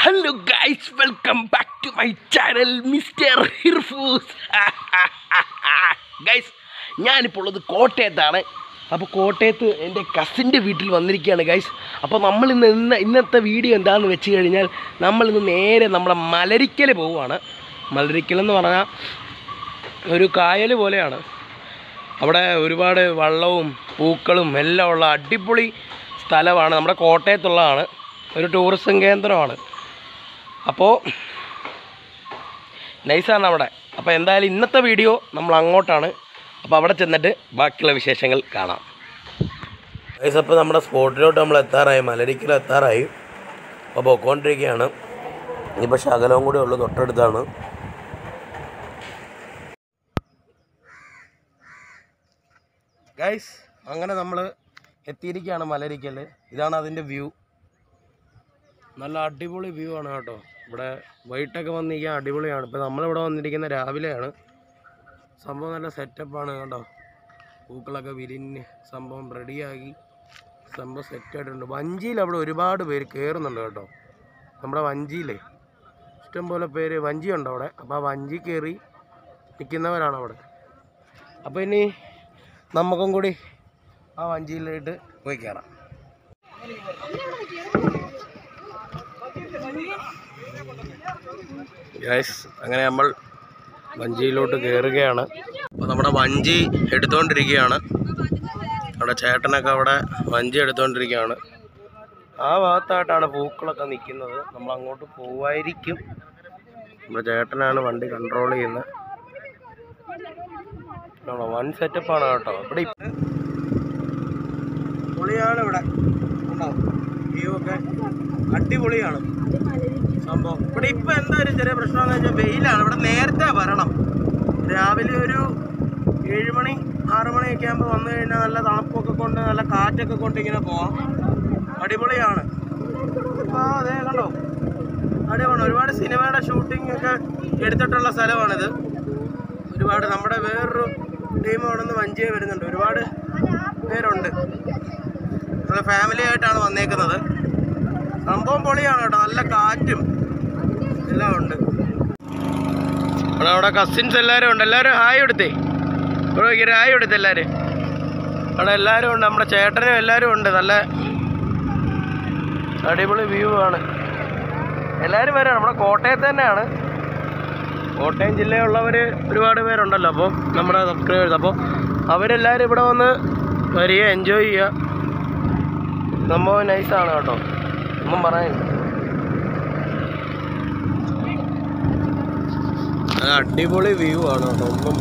Hello guys welcome back to my channel mister Hirfoos guys ഞാനിപ്പോൾ ഉള്ളത് കോട്ടയത്താണ് അപ്പോൾ കോട്ടയത്ത് എൻ്റെ കസിൻ്റെ വീട്ടിൽ വന്നിരിക്കുകയാണ് ഗൈസ് അപ്പോൾ നമ്മൾ ഇന്ന് ഇന്ന് ഇന്നത്തെ വീഡിയോ എന്താണെന്ന് വെച്ച് കഴിഞ്ഞാൽ നമ്മളിന്ന് നേരെ നമ്മുടെ മലരിക്കൽ പോവുകയാണ് മലരിക്കൽ എന്ന് പറഞ്ഞാൽ ഒരു കായൽ പോലെയാണ് അവിടെ ഒരുപാട് വള്ളവും പൂക്കളും എല്ലാം ഉള്ള അടിപൊളി സ്ഥലമാണ് നമ്മുടെ കോട്ടയത്തുള്ളതാണ് ഒരു ടൂറിസം കേന്ദ്രമാണ് അപ്പോൾ നൈസാണ് അവിടെ അപ്പോൾ എന്തായാലും ഇന്നത്തെ വീഡിയോ നമ്മൾ അങ്ങോട്ടാണ് അപ്പോൾ അവിടെ ചെന്നിട്ട് ബാക്കിയുള്ള വിശേഷങ്ങൾ കാണാം നൈസ് അപ്പോൾ നമ്മുടെ സ്പോട്ടിലോട്ട് നമ്മൾ എത്താറായി മലരിക്കൽ എത്താറായി അപ്പോൾ പോയിക്കൊണ്ടിരിക്കുകയാണ് ഇനിയിപ്പോൾ ശകലവും കൂടെ ഉള്ളൂ തൊട്ടടുത്താണ് ഗൈസ് അങ്ങനെ നമ്മൾ എത്തിയിരിക്കുകയാണ് മലരിക്കൽ ഇതാണ് അതിൻ്റെ വ്യൂ നല്ല അടിപൊളി വ്യൂ ആണ് കേട്ടോ ഇവിടെ വൈകിട്ടൊക്കെ വന്നിരിക്കാൻ അടിപൊളിയാണ് ഇപ്പോൾ നമ്മളിവിടെ വന്നിരിക്കുന്ന രാവിലെയാണ് സംഭവം നല്ല സെറ്റപ്പാണ് കേട്ടോ പൂക്കളൊക്കെ വിരിഞ്ഞ് സംഭവം റെഡിയാക്കി സംഭവം സെറ്റായിട്ടുണ്ട് വഞ്ചിയിൽ അവിടെ ഒരുപാട് പേര് കയറുന്നുണ്ട് കേട്ടോ നമ്മുടെ വഞ്ചിയിലേ ഇഷ്ടംപോലെ പേര് വഞ്ചിയുണ്ട് അവിടെ അപ്പോൾ ആ വഞ്ചി കയറി നിൽക്കുന്നവരാണ് അവിടെ അപ്പോൾ ഇനി നമുക്കും കൂടി ആ വഞ്ചിയിലായിട്ട് പോയി കയറാം ഗൈസ് അങ്ങനെ നമ്മൾ വഞ്ചിയിലോട്ട് കയറുകയാണ് അപ്പോൾ നമ്മുടെ വഞ്ചി എടുത്തുകൊണ്ടിരിക്കുകയാണ് അവിടെ ചേട്ടനൊക്കെ അവിടെ വഞ്ചി എടുത്തുകൊണ്ടിരിക്കുകയാണ് ആ ഭാഗത്തായിട്ടാണ് പൂക്കളൊക്കെ നിൽക്കുന്നത് നമ്മൾ അങ്ങോട്ട് പോവായിരിക്കും നമ്മുടെ ചേട്ടനാണ് വണ്ടി കൺട്രോൾ ചെയ്യുന്നത് ആണോ വൺ സെറ്റപ്പാണ് കേട്ടോ ഇവിടെ ഇപ്പ- പൊളിയാണ് ഇവിടെ ഉണ്ടോ വ്യൂ ഒക്കെ അടിപൊളിയാണ് സംഭവം ഇവിടെ ഇപ്പൊ എന്താ ഒരു ചെറിയ പ്രശ്നം വെച്ചാൽ വെയിലാണ് ഇവിടെ നേരത്തെ വരണം രാവിലെ ഒരു ഏഴ് മണി ആറ് മണിയൊക്കെ ആകുമ്പോൾ വന്നു കഴിഞ്ഞാൽ നല്ല തണുപ്പൊക്കെ കൊണ്ട് നല്ല കാറ്റൊക്കെ കൊണ്ട് ഇങ്ങനെ പോവാം അടിപൊളിയാണ് ആ അതെ കണ്ടോ അടിപൊളി ഒരുപാട് സിനിമയുടെ ഷൂട്ടിംഗ് ഒക്കെ എടുത്തിട്ടുള്ള സ്ഥലമാണിത് ഒരുപാട് നമ്മുടെ വേറൊരു ടീം അവിടെ നിന്ന് വഞ്ചിയെ വരുന്നുണ്ട് ഒരുപാട് പേരുണ്ട് നമ്മൾ ഫാമിലി ആയിട്ടാണ് വന്നേക്കുന്നത് സംഭവം പൊളിയാണ് കേട്ടോ നല്ല കാറ്റും എല്ലാം ഉണ്ട് അവിടെ അവിടെ കസിൻസ് എല്ലാവരും ഉണ്ട് എല്ലാവരും ഹായ് എടുത്തേ ഇവിടെ നോക്കിയൊരു ഹായ് എടുത്ത് എല്ലാവരും അവിടെ എല്ലാവരും ഉണ്ട് നമ്മുടെ ചേട്ടനും എല്ലാവരും ഉണ്ട് നല്ല അടിപൊളി വ്യൂ ആണ് എല്ലാവരും വരാം നമ്മുടെ കോട്ടയത്ത് തന്നെയാണ് കോട്ടയം ജില്ലയുള്ളവർ ഒരുപാട് പേരുണ്ടല്ലോ അപ്പോൾ നമ്മുടെ സബ്സ്ക്രൈബേഴ്സ് അപ്പോൾ അവരെല്ലാവരും ഇവിടെ വന്ന് വരിക എൻജോയ് ചെയ്യുക സംഭവം നൈസാണ് കേട്ടോ ഒന്നും പറയാനില്ല അത് അടിപൊളി വ്യൂ ആണ് കേട്ടോ ഒന്നും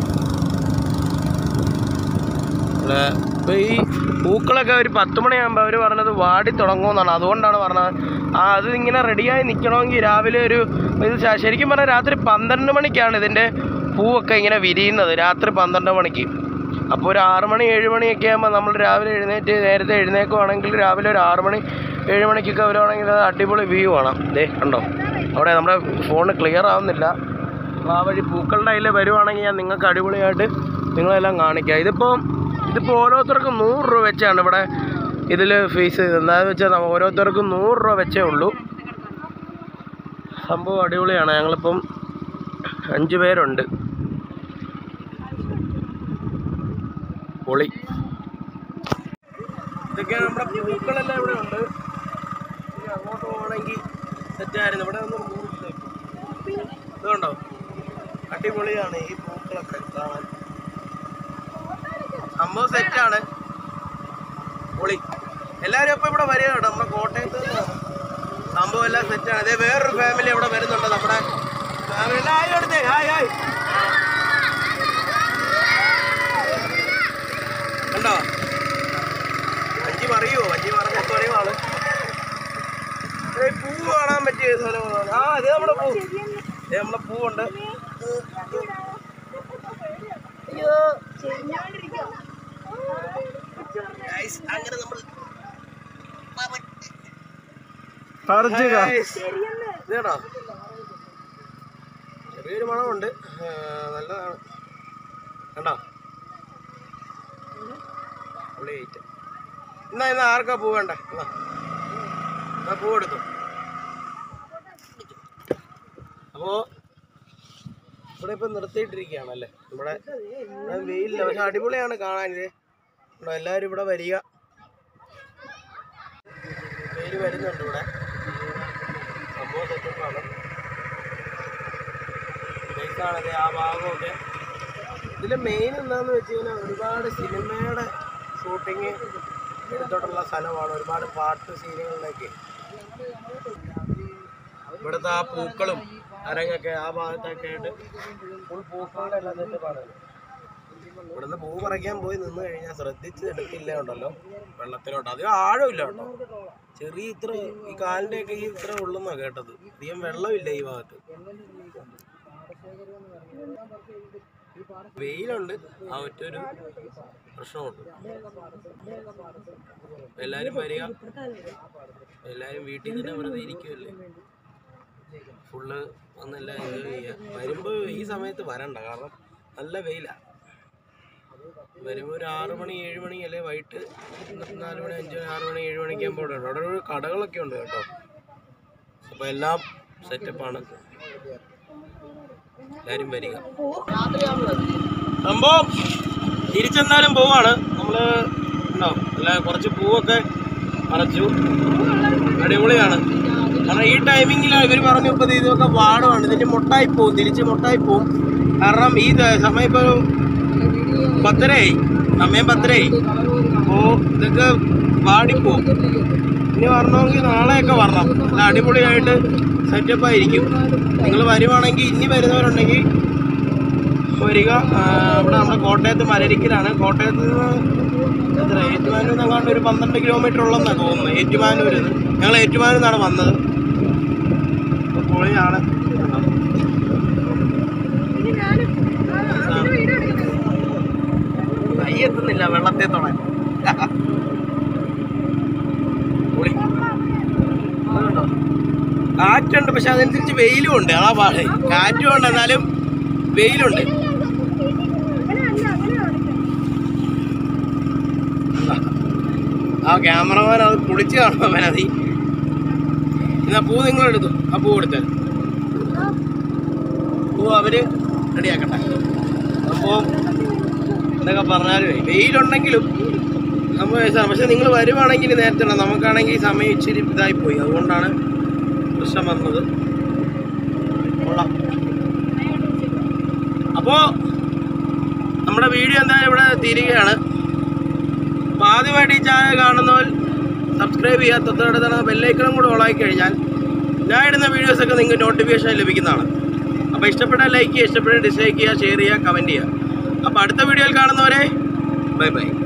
ഇവിടെ ഇപ്പോൾ ഈ പൂക്കളൊക്കെ ഒരു പത്ത് മണിയാകുമ്പോൾ അവർ പറഞ്ഞത് വാടി തുടങ്ങുമെന്നാണ് അതുകൊണ്ടാണ് പറഞ്ഞത് ആ അത് ഇങ്ങനെ റെഡിയായി നിൽക്കണമെങ്കിൽ രാവിലെ ഒരു ഇത് ശ- ശരിക്കും പറഞ്ഞാൽ രാത്രി പന്ത്രണ്ട് മണിക്കാണ് ഇതിൻ്റെ പൂവൊക്കെ ഇങ്ങനെ വിരിയുന്നത് രാത്രി പന്ത്രണ്ട് മണിക്ക് അപ്പോൾ ഒരു ആറ് മണി ഏഴ് മണിയൊക്കെ ആകുമ്പോൾ നമ്മൾ രാവിലെ എഴുന്നേറ്റ് നേരത്തെ എഴുന്നേക്കുവാണെങ്കിൽ രാവിലെ ഒരു ആറ് മണി ഏഴ് മണിക്കൊക്കെ വരുവാണെങ്കിൽ അത് അടിപൊളി വ്യൂ കാണാം ദേ കണ്ടോ അവിടെ നമ്മുടെ ഫോൺ ക്ലിയർ ആവുന്നില്ല ആ വഴി പൂക്കളുടെ അതിൽ വരുവാണെങ്കിൽ ഞാൻ നിങ്ങൾക്ക് അടിപൊളിയായിട്ട് നിങ്ങളെല്ലാം കാണിക്കാം ഇതിപ്പോൾ ഇതിപ്പോൾ ഓരോരുത്തർക്കും നൂറ് രൂപ വെച്ചാണ് ഇവിടെ ഇതിൽ ഫീസ് എന്താണെന്ന് വെച്ചാൽ നമ്മ- ഓരോരുത്തർക്കും നൂറ് രൂപ വെച്ചേ ഉള്ളൂ സംഭവം അടിപൊളിയാണ് ഞങ്ങളിപ്പം അഞ്ച് പേരുണ്ട് പൊളി ഇതൊക്കെയാണ് നമ്മുടെ പൂക്കളെല്ലാം ഇവിടെ ഉണ്ട് ഇനി അങ്ങോട്ട് പോകണമെങ്കിൽ സെറ്റായിരുന്നു ഇവിടെ ഒന്നും ഇതുണ്ടോ അടിപൊളിയാണ് ഈ പൂക്കളൊക്കെ കാണാൻ സംഭവം സെറ്റാണ് പൊളി എല്ലാവരും അപ്പോൾ ഇവിടെ വരിക കേട്ടോ നമ്മുടെ കോട്ടയത്ത് നിന്നാണ് സംഭവം എല്ലാം സെറ്റാണ് അതേ വേറൊരു ഫാമിലി അവിടെ വരുന്നുണ്ട് നമ്മുടെ ഫാമിലി ഹായ് എടുത്തേ ഹായ് ഹായ് കണ്ടോ വഞ്ചി മറിയോ വഞ്ചി മറിഞ്ഞ പറയുവാണ് പൂ കാണാൻ പറ്റിയ സ്ഥലമാണ് ആ അതേ നമ്മുടെ പൂ ദേ നമ്മളെ പൂവുണ്ട് അയ്യോ Guys, അങ്ങനെ നമ്മൾ Guys, ഇതാണോ ചെറിയൊരു മണമുണ്ട് ആ, നല്ലതാണ് കണ്ടോ പുളി ഐറ്റം എന്നാ ഇന്ന് ആർക്കാ പൂ വേണ്ട എന്നാ എന്നാ പൂ എടുത്തു അപ്പോൾ ഇവിടെ ഇപ്പം നിർത്തിയിട്ടിരിക്കുകയാണല്ലേ ഇവിടെ ഇവിടെ വെയിലില്ല പക്ഷെ അടിപൊളിയാണ് കാണാൻ ഇത് ഇവിടെ എല്ലാവരും ഇവിടെ വരിക വെയിൽ വരുന്നുണ്ട് ഇവിടെ സംഭവം സെറ്റപ്പാണ് നൈസാണല്ലേ ആ ഭാഗമൊക്കെ ഇതിൽ മെയിൻ എന്താന്ന് വെച്ച് കഴിഞ്ഞാൽ ഒരുപാട് സിനിമയുടെ ഷൂട്ടിങ് എടുത്തോട്ടുള്ള സ്ഥലമാണ് ഒരുപാട് പാട്ട് സീനുകളിലൊക്കെ ഇവിടുത്തെ ആ പൂക്കളും അരങ്ങൊക്കെ ആ ഭാഗത്തൊക്കെ ആയിട്ട് ഫുൾ പൂക്കളുടെ എല്ലാം സെറ്റപ്പാണ് ഇവിടുന്ന് പൂ പറിക്കാൻ പോയി നിന്ന് കഴിഞ്ഞാൽ ശ്രദ്ധിച്ച് എടുത്തില്ല ഉണ്ടല്ലോ വെള്ളത്തിലോട്ട് അധികം ആഴമില്ല കേട്ടോ ചെറിയ ഇത്ര ഈ കാലിൻ്റെ ഒക്കെ ഈ ഇത്ര ഉള്ളെന്നാ കേട്ടത് അധികം വെള്ളമില്ല ഈ ഭാഗത്ത് വെയിലുണ്ട് ആ ഒറ്റൊരു പ്രശ്നമുണ്ട് എല്ലാരും വരിക എല്ലാരും വീട്ടിൽ തന്നെ വെറുതെ ഇരിക്കുമല്ലേ ഫുള്ള് വന്നെല്ലാം എൻജോയ് ചെയ്യുക വരുമ്പോൾ ഈ സമയത്ത് വരണ്ട കാരണം നല്ല വെയിലാണ് വരുമ്പോൾ ഒരു ആറ് മണി ഏഴ് മണി അല്ലെ വൈകിട്ട് നാല് മണി അഞ്ച് മണി ആറ് മണി ഏഴ് മണിക്ക് ആകുമ്പോൾ ഇവിടെ അവിടെ ഒരു കടകളൊക്കെ ഉണ്ട് കേട്ടോ അപ്പോൾ എല്ലാം സെറ്റപ്പാണ് എല്ലാവരും വരിക സംഭവം തിരിച്ചെന്നാലും പോവാണ് നമ്മള് ഉണ്ടോ അല്ല കുറച്ച് പൂവൊക്കെ പറിച്ചു അടിപൊളിയാണ് കാരണം ഈ ടൈമിങ്ങിൽ ഇവർ പറഞ്ഞു ഇപ്പോൾ ഇതൊക്കെ പാടുമാണ് ഇതിന്റെ മുട്ടായി പോവും തിരിച്ച് മുട്ടായി പോവും കാരണം ഈ ദ- സമയം ഇപ്പോൾ പത്തരയായി സമയം പത്തരയായി അപ്പോൾ ഇതൊക്കെ വാടിപ്പോവും ഇനി വരണമെങ്കിൽ നാളെയൊക്കെ വരണം നല്ല അടിപൊളിയായിട്ട് സെറ്റപ്പ് ആയിരിക്കും നിങ്ങൾ വരുവാണെങ്കിൽ ഇനി വരുന്നവരുണ്ടെങ്കിൽ വരിക ആ, ഇവിടെ നമ്മുടെ കോട്ടയത്ത് മലരിക്കലാണ് കോട്ടയത്ത് നിന്ന് എത്ര ഏറ്റുമാനൂർ നിന്നങ്ങാണ്ട് ഒരു പന്ത്രണ്ട് കിലോമീറ്റർ ഉള്ളെന്നാണ് തോന്നുന്നത് ഏറ്റുമാനൂരിൽ നിന്ന് ഞങ്ങൾ ഏറ്റുമാനൂർ നിന്നാണ് വന്നത് അപ്പോൾ പൊളിയാണ് കൈ എത്തുന്നില്ല വെള്ളത്തെ തൊടാൻ പൊളി അതുണ്ടോ? കാറ്റുണ്ട് പക്ഷെ അതനുസരിച്ച് വെയിലും ഉണ്ട് ആ പാട് കാറ്റും ഉണ്ട് എന്നാലും വെയിലുണ്ട് ആ ക്യാമറമാൻ അത് കുളിച്ച് കാണും അവനതി എന്നാ പൂ നിങ്ങൾ എടുത്തു ആ പൂ എടുത്ത് പൂ അവര് റെഡിയാക്കട്ടെ അപ്പോൾ എന്തൊക്കെ പറഞ്ഞാലും വെയിലുണ്ടെങ്കിലും നമ്മൾ പക്ഷെ നിങ്ങൾ വരുവാണെങ്കിൽ നേരത്തെ ഉണ്ട് നമുക്കാണെങ്കിൽ സമയം ഇച്ചിരി ഇതായി പോയി അതുകൊണ്ടാണ് പ്രശ്നം വന്നത് കൊള്ളാം അപ്പോൾ നമ്മുടെ വീഡിയോ എന്തായാലും ഇവിടെ തീരുകയാണ് അപ്പോൾ ആദ്യമായിട്ട് ഈ ചാനൽ കാണുന്നവർ സബ്സ്ക്രൈബ് ചെയ്യുക തൊട്ടടുത്ത് ബെല്ലൈക്കണും കൂടെ ഓളാക്കി കഴിഞ്ഞാൽ ഞാൻ ഇടുന്ന വീഡിയോസൊക്കെ നിങ്ങൾക്ക് നോട്ടിഫിക്കേഷൻ ലഭിക്കുന്നതാണ് അപ്പോൾ ഇഷ്ടപ്പെട്ടാൽ ലൈക്ക് ചെയ്യുക ഇഷ്ടപ്പെട്ടാൽ ഡിസ്ലൈക്ക് ചെയ്യുക ഷെയർ ചെയ്യുക കമൻറ്റ് ചെയ്യുക അപ്പോൾ അടുത്ത വീഡിയോയിൽ കാണുന്നവരെ ബൈ ബൈ